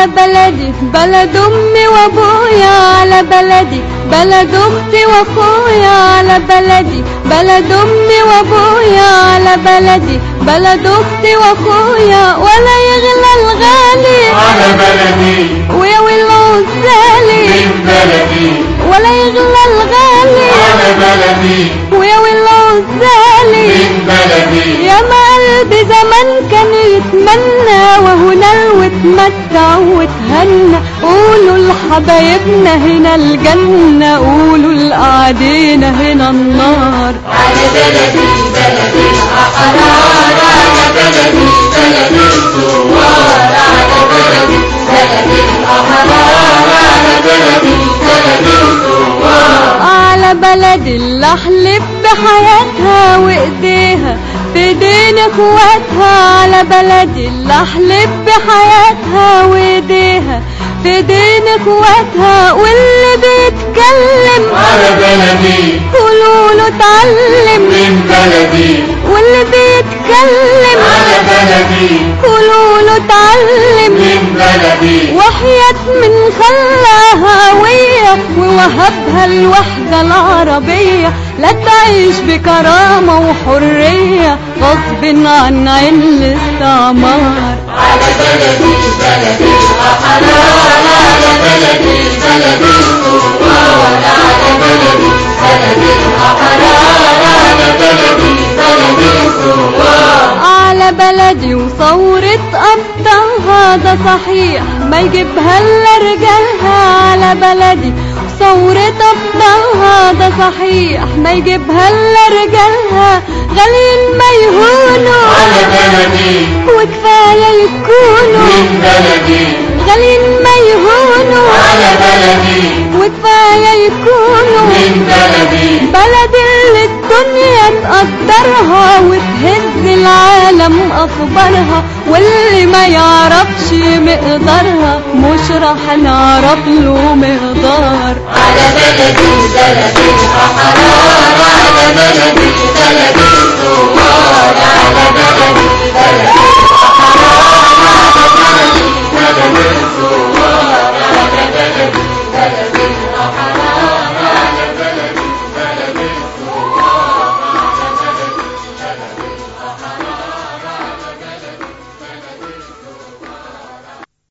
على بلدي بلد امي وابويا على بلدي بلد اختي واخويا على بلدي بلد امي وابويا على بلدي بلد اختي واخويا ولا يغلى الغالي على بلدي ويا ويل عزالي من بلدي ولا يغلى الغالي على بلدي ويا ويل عزالي من بلدي يا ما قلبي زمان كان يتمنى وهنا واتمتع واتهنى قولوا لحبايبنا هنا الجنة قولوا لقاعدين هنا النار على بلدي بلدي الأحرار على بلدي بلدي الثوار على بلدي بلدي الأحرار على بلدي بلدي الثوار على بلد اللي احلف بحياتها وايديها في ايدين اخواتها على بلد اللي احلف بحياتها وايديها في ايدين اخواتها واللي بيتكلم على بلدي قولوا له اتعلم من بلدي واللي بيتكلم على بلدي قولوا له اتعلم من بلدي وحياة من خلاها هوية ووهبها الوحدة العربية لا تعيش بكرامة وحرية غصب عن عين الاستعمار على بلدي بلدي الأحرار على بلدي بلدي الثوار على بلدي بلدي الأحرار على بلدي بلدي الثوار على بلدي وثورة أبطالها ده صحيح ما يجيبها إلا رجالها على بلدي ثورة أبطالها ده صحيح ما يجيبها إلا رجالها غاليين ما يهونوا على بلدي وكفاية يكونوا من بلدي غاليين ما يهونوا على بلدي وكفاية يكونوا من بلدي بلد اللي الدنيا تقدرها وتهز العالم اخبارها واللي ما يعرفش مقدارها مش راح نعرف له مقدار على بلدي بلدي الأحرار على بلدي بلدي